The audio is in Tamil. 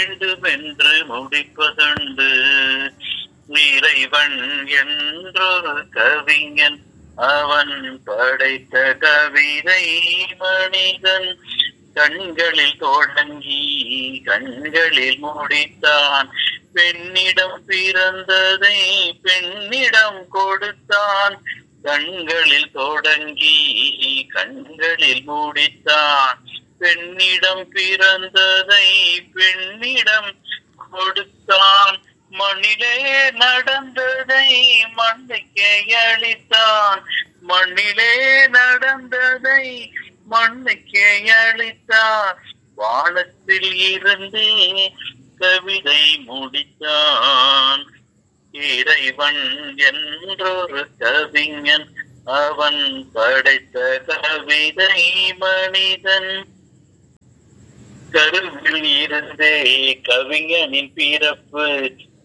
வேண்டுமென்று முடிப்பதுண்டு இறைவன் என்றொரு கவிஞன் அவன் படைத்த கவிதை மனிதன் கண்களில் தொடங்கி கண்களில் முடித்தான் பெண்ணிடம் பிறந்ததை பெண்ணிடம் கொடுத்தான் கண்களில் தொடங்கி கண்களில் முடித்தான் பெண்ணிடம் பிறந்ததை பெண்ணிடம் கொடுத்தான் மண்ணிலே நடந்ததை மண்ணுக்கே அளித்தான் மண்ணிலே நடந்ததை மண்ணுக்கே அளித்தான் வானத்தில் இருந்து கவிதை முடித்தான் இறைவன் என்றொரு கவிஞன் அவன் படைத்த கவிதை மனிதன் கருவில் இருந்தே கவிஞனின் பிறப்பு